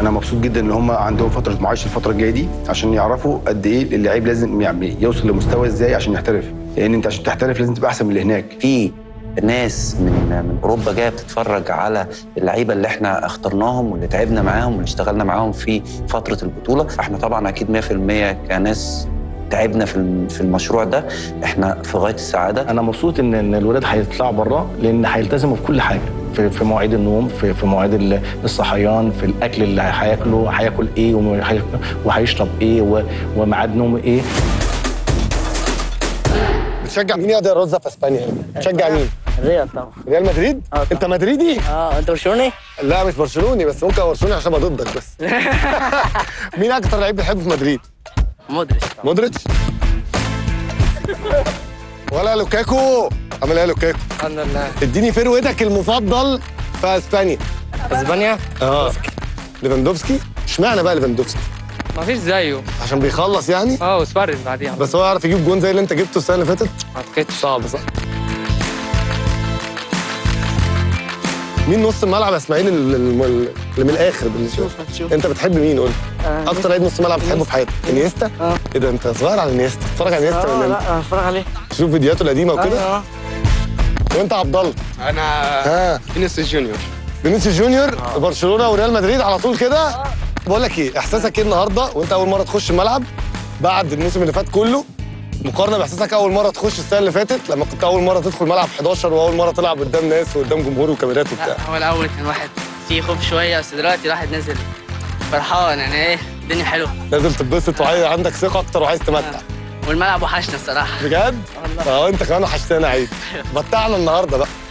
انا مبسوط جدا ان هم عندهم فتره معاشه الفتره الجايه دي عشان يعرفوا قد ايه اللعيب لازم يعني يوصل لمستوى ازاي عشان يحترف لان انت عشان تحترف لازم تبقى احسن من اللي هناك في ناس من من اوروبا جايه بتتفرج على اللعيبه اللي احنا اخترناهم واللي تعبنا معاهم واللي اشتغلنا معاهم في فتره البطوله احنا طبعا اكيد 100% كناس تعبنا في الم- في المشروع ده احنا في غايه السعاده انا مبسوط ان ان الولاد هيطلعوا بره لان هيلتزموا في كل حاجه في, في مواعيد النوم في, في مواعيد ال- الصحيان في الاكل اللي هياكله هياكل ايه وهي- وهيشرب ايه و- وميعاد نومه ايه بتشجع مين يقدر رزة في اسبانيا؟ بتشجع مين؟ ريال طبعا ريال مدريد؟ آه طبعا. انت مدريدي؟ اه انت برشلوني؟ لا مش برشلوني بس ممكن ابقى برشلوني عشان ابقى ضدك بس مين اكتر لعيب بتحبه في مدريد؟ مودريتش طبعا مودريتش؟ ولا لوكاكو؟ عامل ايه يا لوكاكو؟ الحمد لله اديني فروتك المفضل في اسبانيا اسبانيا اه ليفاندوفسكي اشمعنى بقى ليفاندوفسكي؟ ما فيش زيه عشان بيخلص يعني؟ اه وسبارز بعديها بس هو يعرف يجيب جون زي اللي انت جبته السنه اللي فاتت؟ ما اعتقدش صعب صح؟ مين نص الملعب يا اسماعيل ال- ال- اللي من الاخر بالنسبه لك؟ شوف انت بتحب مين قول آه، اكتر لعيب نص ملعب بتحبه في حياتك انيستا اه ايه ده انت صغير على انيستا اتفرج على انيستا اه من لا انا اتفرج عليه تشوف فيديوهاته القديمه وكده اه وانت عبد الله انا ها فينيسيوس جونيور فينيسيوس جونيور برشلونه وريال مدريد على طول كده بقول لك ايه احساسك ايه النهارده وانت اول مره تخش الملعب بعد الموسم اللي فات كله مقارنه باحساسك اول مره تخش السنه اللي فاتت لما كنت اول مره تدخل ملعب 11 واول مره تلعب قدام ناس وقدام جمهور وكاميرات وبتاع لا هو الاول كان واحد فيه خوف شويه بس دلوقتي الواحد نازل فرحان يعني ايه الدنيا حلوه لازم تتبسط وعايز عندك ثقه اكتر وعايز تمتع والملعب وحشنا الصراحه بجد؟ اه انت كمان وحشتنا عيد متعنا النهارده بقى